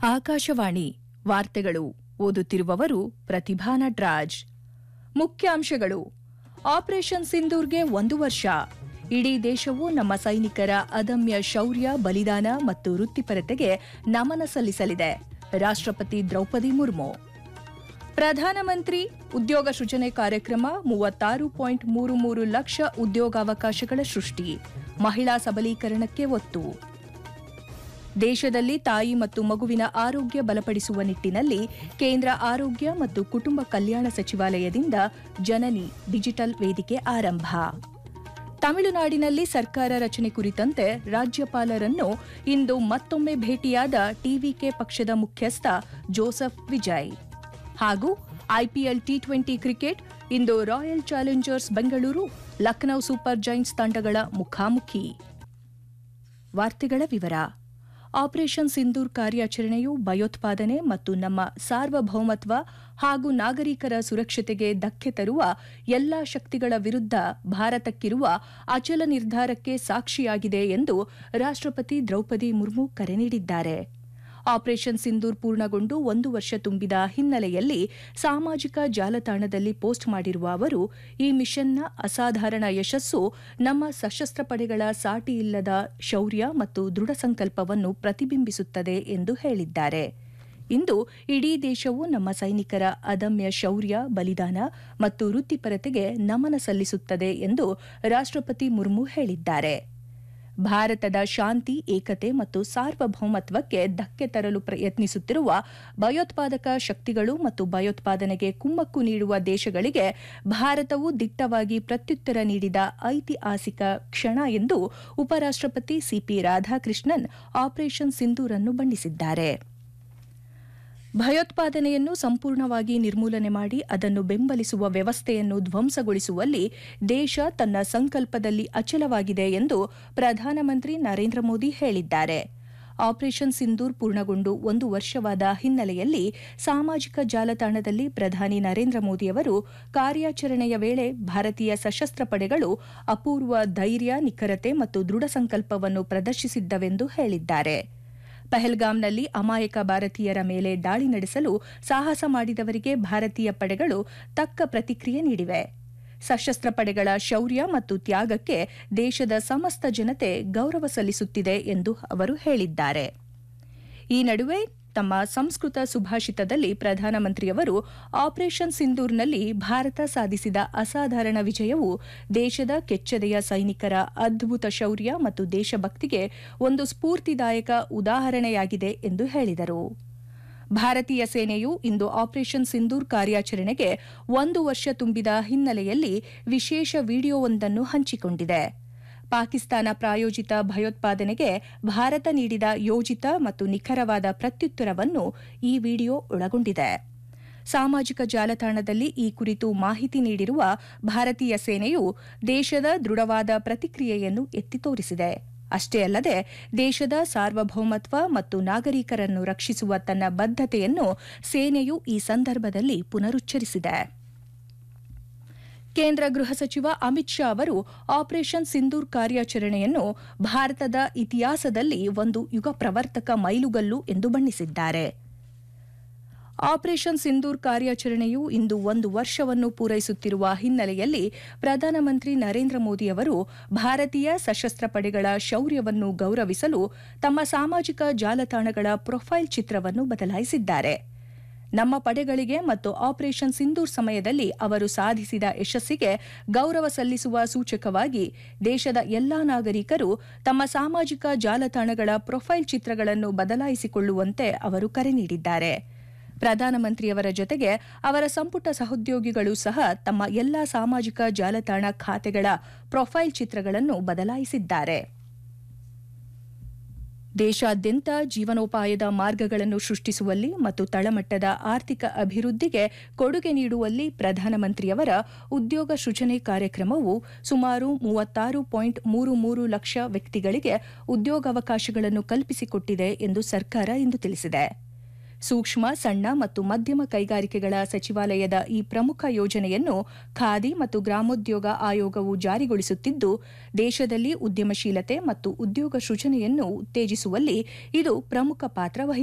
ಆಕಾಶವಾಣಿ ವಾರ್ತೆಗಳು ಓದುತ್ತಿರುವವರು ಪ್ರತಿಭಾ ನಟ್ರಾಜ್ ಮುಖ್ಯಾಂಶಗಳು ಆಪರೇಷನ್ ಸಿಂಧೂರ್ಗೆ ಒಂದು ವರ್ಷ ಇಡೀ ದೇಶವು ನಮ್ಮ ಸೈನಿಕರ ಅದಮ್ಯ ಶೌರ್ಯ ಬಲಿದಾನ ಮತ್ತು ವೃತ್ತಿಪರತೆಗೆ ನಮನ ಸಲ್ಲಿಸಲಿದೆ ರಾಷ್ಟ್ರಪತಿ ದ್ರೌಪದಿ ಮುರ್ಮು ಪ್ರಧಾನಮಂತ್ರಿ ಉದ್ಯೋಗ ಸೃಜನೆ ಕಾರ್ಯಕ್ರಮ ಮೂವತ್ತಾರು ಪಾಯಿಂಟ್ ಮೂರು ಮೂರು ಲಕ್ಷ ಉದ್ಯೋಗಾವಕಾಶಗಳ ಸೃಷ್ಟಿ ಮಹಿಳಾ ಸಬಲೀಕರಣಕ್ಕೆ ಒತ್ತು ದೇಶದಲ್ಲಿ ತಾಯಿ ಮತ್ತು ಮಗುವಿನ ಆರೋಗ್ಯ ಬಲಪಡಿಸುವ ನಿಟ್ಟಿನಲ್ಲಿ ಕೇಂದ್ರ ಆರೋಗ್ಯ ಮತ್ತು ಕುಟುಂಬ ಕಲ್ಯಾಣ ಸಚಿವಾಲಯದಿಂದ ಜನನಿ ಡಿಜಿಟಲ್ ವೇದಿಕೆ ಆರಂಭ ತಮಿಳುನಾಡಿನಲ್ಲಿ ಸರ್ಕಾರ ರಚನೆ ಕುರಿತಂತೆ ರಾಜ್ಯಪಾಲರನ್ನು ಇಂದು ಮತ್ತೊಮ್ಮೆ ಭೇಟಿಯಾದ ಟಿವಿಕೆ ಪಕ್ಷದ ಮುಖ್ಯಸ್ಥ ಜೋಸೆಫ್ ವಿಜಯ್ ಹಾಗೂ ಐಪಿಎಲ್ ಟಿ ಟ್ವೆಂಟಿ ಕ್ರಿಕೆಟ್ ಇಂದು royal challengers Bengaluru Lucknow super giants ತಂಡಗಳ ಮುಖಾಮುಖಿ ವಾರ್ತೆಗಳ ವಿವರ ಆಪರೇಷನ್ ಸಿಂಧೂರ್ ಕಾರ್ಯಾಚರಣೆಯು ಭಯೋತ್ಪಾದನೆ ಮತ್ತು ನಮ್ಮ ಸಾರ್ವಭೌಮತ್ವ ಹಾಗೂ ನಾಗರಿಕರ ಸುರಕ್ಷತೆಗೆ ಧಕ್ಕೆ ತರುವ ಎಲ್ಲಾ ಶಕ್ತಿಗಳ ವಿರುದ್ಧ ಭಾರತಕ್ಕಿರುವ ಅಚಲ ನಿರ್ಧಾರಕ್ಕೆ ಸಾಕ್ಷಿಯಾಗಿದೆ ಎಂದು ರಾಷ್ಟ್ರಪತಿ ದ್ರೌಪದಿ ಮುರ್ಮು ಕರೆ ನೀಡಿದ್ದಾರೆ ಆಪರೇಷನ್ ಸಿಂಧೂರ್ ಪೂರ್ಣಗೊಂಡು ಒಂದು ವರ್ಷ ತುಂಬಿದ ಹಿನ್ನೆಲೆಯಲ್ಲಿ ಸಾಮಾಜಿಕ ಜಾಲತಾಣದಲ್ಲಿ ಪೋಸ್ಟ್ ಮಾಡಿರುವ ಅವರು ಈ ಮಿಷನ್ನ ಅಸಾಧಾರಣ ಯಶಸ್ಸು ನಮ್ಮ ಸಶಸ್ತ್ರ ಪಡೆಗಳ ಸಾಟಿಯಿಲ್ಲದ ಶೌರ್ಯ ಮತ್ತು ದೃಢ ಸಂಕಲ್ಪವನ್ನು ಪ್ರತಿಬಿಂಬಿಸುತ್ತದೆ ಎಂದು ಹೇಳಿದ್ದಾರೆ ಇಂದು ಇಡೀ ದೇಶವು ನಮ್ಮ ಸೈನಿಕರ ಅದಮ್ಯ ಶೌರ್ಯ ಬಲಿದಾನ ಮತ್ತು ವೃತ್ತಿಪರತೆಗೆ ನಮನ ಸಲ್ಲಿಸುತ್ತದೆ ಎಂದು ರಾಷ್ಟ್ರಪತಿ ಮುರ್ಮು ಹೇಳಿದ್ದಾರೆ ಭಾರತದ ಶಾಂತಿ ಏಕತೆ ಮತ್ತು ಸಾರ್ವಭೌಮತ್ವಕ್ಕೆ ಧಕ್ಕೆ ತರಲು ಪ್ರಯತ್ನಿಸುತ್ತಿರುವ ಭಯೋತ್ಪಾದಕ ಶಕ್ತಿಗಳು ಮತ್ತು ಭಯೋತ್ಪಾದನೆಗೆ ಕುಮ್ಮಕ್ಕು ನೀಡುವ ದೇಶಗಳಿಗೆ ಭಾರತವು ದಿಟ್ಟವಾಗಿ ಪ್ರತ್ಯುತ್ತರ ನೀಡಿದ ಐತಿಹಾಸಿಕ ಕ್ಷಣ ಎಂದು ಉಪರಾಷ್ಟ್ರಪತಿ ಸಿಪಿ ರಾಧಾಕೃಷ್ಣನ್ ಆಪರೇಷನ್ ಸಿಂಧೂರನ್ನು ಬಣ್ಣಿಸಿದ್ದಾರೆ ಭಯೋತ್ಪಾದನೆಯನ್ನು ಸಂಪೂರ್ಣವಾಗಿ ನಿರ್ಮೂಲನೆ ಮಾಡಿ ಅದನ್ನು ಬೆಂಬಲಿಸುವ ವ್ಯವಸ್ಥೆಯನ್ನು ಧ್ವಂಸಗೊಳಿಸುವಲ್ಲಿ ದೇಶ ತನ್ನ ಸಂಕಲ್ಪದಲ್ಲಿ ಅಚಲವಾಗಿದೆ ಎಂದು ಪ್ರಧಾನಮಂತ್ರಿ ನರೇಂದ್ರ ಮೋದಿ ಹೇಳಿದ್ದಾರೆ ಆಪರೇಷನ್ ಸಿಂಧೂರ್ ಪೂರ್ಣಗೊಂಡು ಒಂದು ವರ್ಷವಾದ ಹಿನ್ನೆಲೆಯಲ್ಲಿ ಸಾಮಾಜಿಕ ಜಾಲತಾಣದಲ್ಲಿ ಪ್ರಧಾನಿ ನರೇಂದ್ರ ಮೋದಿಯವರು ಕಾರ್ಯಾಚರಣೆಯ ವೇಳೆ ಭಾರತೀಯ ಸಶಸ್ತ್ರ ಪಡೆಗಳು ಅಪೂರ್ವ ಧೈರ್ಯ ನಿಖರತೆ ಮತ್ತು ದೃಢ ಸಂಕಲ್ಪವನ್ನು ಪ್ರದರ್ಶಿಸಿದ್ದವೆಂದು ಹೇಳಿದ್ದಾರೆ ಪಹಲ್ಗಾಮ್ನಲ್ಲಿ ಅಮಾಯಕ ಭಾರತೀಯರ ಮೇಲೆ ದಾಳಿ ನಡೆಸಲು ಸಾಹಸ ಮಾಡಿದವರಿಗೆ ಭಾರತೀಯ ಪಡೆಗಳು ತಕ್ಕ ಪ್ರತಿಕ್ರಿಯೆ ನೀಡಿವೆ ಸಶಸ್ತ್ರ ಪಡೆಗಳ ಶೌರ್ಯ ಮತ್ತು ತ್ಯಾಗಕ್ಕೆ ದೇಶದ ಸಮಸ್ತ ಜನತೆ ಗೌರವ ಸಲ್ಲಿಸುತ್ತಿದೆ ಎಂದು ಅವರು ಹೇಳಿದ್ದಾರೆ ಈ ನಡುವೆ ತಮ್ಮ ಸಂಸ್ಕೃತ ಸುಭಾಷಿತದಲ್ಲಿ ಪ್ರಧಾನಮಂತ್ರಿಯವರು ಆಪರೇಷನ್ ಸಿಂಧೂರ್ನಲ್ಲಿ ಭಾರತ ಸಾಧಿಸಿದ ಅಸಾಧಾರಣ ವಿಜಯವು ದೇಶದ ಕೆಚ್ಚೆದೆಯ ಸೈನಿಕರ ಅದ್ಭುತ ಶೌರ್ಯ ಮತ್ತು ದೇಶಭಕ್ತಿಗೆ ಒಂದು ಸ್ಫೂರ್ತಿದಾಯಕ ಉದಾಹರಣೆಯಾಗಿದೆ ಎಂದು ಹೇಳಿದರು ಭಾರತೀಯ ಸೇನೆಯು ಇಂದು ಆಪರೇಷನ್ ಸಿಂಧೂರ್ ಕಾರ್ಯಾಚರಣೆಗೆ ಒಂದು ವರ್ಷ ತುಂಬಿದ ಹಿನ್ನೆಲೆಯಲ್ಲಿ ವಿಶೇಷ ವಿಡಿಯೋವೊಂದನ್ನು ಹಂಚಿಕೊಂಡಿದೆ ಪಾಕಿಸ್ತಾನ ಪ್ರಾಯೋಜಿತ ಭಯೋತ್ಪಾದನೆಗೆ ಭಾರತ ನೀಡಿದ ಯೋಜಿತ ಮತ್ತು ನಿಖರವಾದ ಪ್ರತ್ಯುತ್ತರವನ್ನು ಈ ವಿಡಿಯೋ ಒಳಗೊಂಡಿದೆ ಸಾಮಾಜಿಕ ಜಾಲತಾಣದಲ್ಲಿ ಈ ಕುರಿತು ಮಾಹಿತಿ ನೀಡಿರುವ ಭಾರತೀಯ ಸೇನೆಯು ದೇಶದ ದೃಢವಾದ ಪ್ರತಿಕ್ರಿಯೆಯನ್ನು ಎತ್ತಿ ತೋರಿಸಿದೆ ಅಷ್ಟೇ ಅಲ್ಲದೆ ದೇಶದ ಸಾರ್ವಭೌಮತ್ವ ಮತ್ತು ನಾಗರಿಕರನ್ನು ರಕ್ಷಿಸುವ ತನ್ನ ಬದ್ಧತೆಯನ್ನು ಸೇನೆಯು ಈ ಸಂದರ್ಭದಲ್ಲಿ ಪುನರುಚ್ಚರಿಸಿದೆ ಕೇಂದ್ರ ಗೃಹ ಸಚಿವ ಅಮಿತ್ ಶಾ ಅವರು ಆಪರೇಷನ್ ಸಿಂಧೂರ್ ಕಾರ್ಯಾಚರಣೆಯನ್ನು ಭಾರತದ ಇತಿಹಾಸದಲ್ಲಿ ಒಂದು ಯುಗ ಪ್ರವರ್ತಕ ಮೈಲುಗಲ್ಲು ಎಂದು ಬಣ್ಣಿಸಿದ್ದಾರೆ ಆಪರೇಷನ್ ಸಿಂಧೂರ್ ಕಾರ್ಯಾಚರಣೆಯು ಇಂದು ಒಂದು ವರ್ಷವನ್ನು ಪೂರೈಸುತ್ತಿರುವ ಹಿನ್ನೆಲೆಯಲ್ಲಿ ಪ್ರಧಾನಮಂತ್ರಿ ನರೇಂದ್ರ ಮೋದಿ ಅವರು ಭಾರತೀಯ ಸಶಸ್ತ್ರ ಪಡೆಗಳ ಶೌರ್ಯವನ್ನು ಗೌರವಿಸಲು ತಮ್ಮ ಸಾಮಾಜಿಕ ಜಾಲತಾಣಗಳ ಪ್ರೊಫೈಲ್ ಚಿತ್ರವನ್ನು ಬದಲಾಯಿಸಿದ್ದಾರೆ ನಮ್ಮ ಪಡೆಗಳಿಗೆ ಮತ್ತು ಆಪರೇಷನ್ ಸಿಂಧೂರ್ ಸಮಯದಲ್ಲಿ ಅವರು ಸಾಧಿಸಿದ ಯಶಸ್ಸಿಗೆ ಗೌರವ ಸಲ್ಲಿಸುವ ಸೂಚಕವಾಗಿ ದೇಶದ ಎಲ್ಲಾ ನಾಗರಿಕರು ತಮ್ಮ ಸಾಮಾಜಿಕ ಜಾಲತಾಣಗಳ ಪ್ರೊಫೈಲ್ ಚಿತ್ರಗಳನ್ನು ಬದಲಾಯಿಸಿಕೊಳ್ಳುವಂತೆ ಅವರು ಕರೆ ನೀಡಿದ್ದಾರೆ ಪ್ರಧಾನಮಂತ್ರಿಯವರ ಜೊತೆಗೆ ಅವರ ಸಂಪುಟ ಸಹೋದ್ಯೋಗಿಗಳು ಸಹ ತಮ್ಮ ಎಲ್ಲಾ ಸಾಮಾಜಿಕ ಜಾಲತಾಣ ಖಾತೆಗಳ ಪ್ರೊಫೈಲ್ ಚಿತ್ರಗಳನ್ನು ಬದಲಾಯಿಸಿದ್ದಾರೆ ದೇಶಾದ್ಯಂತ ಜೀವನೋಪಾಯದ ಮಾರ್ಗಗಳನ್ನು ಸೃಷ್ಟಿಸುವಲ್ಲಿ ಮತ್ತು ತಳಮಟ್ಟದ ಆರ್ಥಿಕ ಅಭಿವೃದ್ಧಿಗೆ ಕೊಡುಗೆ ನೀಡುವಲ್ಲಿ ಪ್ರಧಾನಮಂತ್ರಿಯವರ ಉದ್ಯೋಗ ಸೃಜನೆ ಕಾರ್ಯಕ್ರಮವು ಸುಮಾರು ಮೂವತ್ತಾರು ಪಾಯಿಂಟ್ ಮೂರು ಮೂರು ಲಕ್ಷ ವ್ಯಕ್ತಿಗಳಿಗೆ ಉದ್ಯೋಗಾವಕಾಶಗಳನ್ನು ಕಲ್ಪಿಸಿಕೊಟ್ಟಿದೆ ಎಂದು ಸರ್ಕಾರ ಇಂದು ತಿಳಿಸಿದೆ ಸೂಕ್ಷ್ಮ ಸಣ್ಣ ಮತ್ತು ಮಧ್ಯಮ ಕೈಗಾರಿಕೆಗಳ ಸಚಿವಾಲಯದ ಈ ಪ್ರಮುಖ ಯೋಜನೆಯನ್ನು ಖಾದಿ ಮತ್ತು ಗ್ರಾಮೋದ್ಯೋಗ ಆಯೋಗವು ಜಾರಿಗೊಳಿಸುತ್ತಿದ್ದು ದೇಶದಲ್ಲಿ ಉದ್ಯಮಶೀಲತೆ ಮತ್ತು ಉದ್ಯೋಗ ಸೃಜನೆಯನ್ನು ಉತ್ತೇಜಿಸುವಲ್ಲಿ ಇದು ಪ್ರಮುಖ ಪಾತ್ರ ವಹಿಸುತ್ತದೆ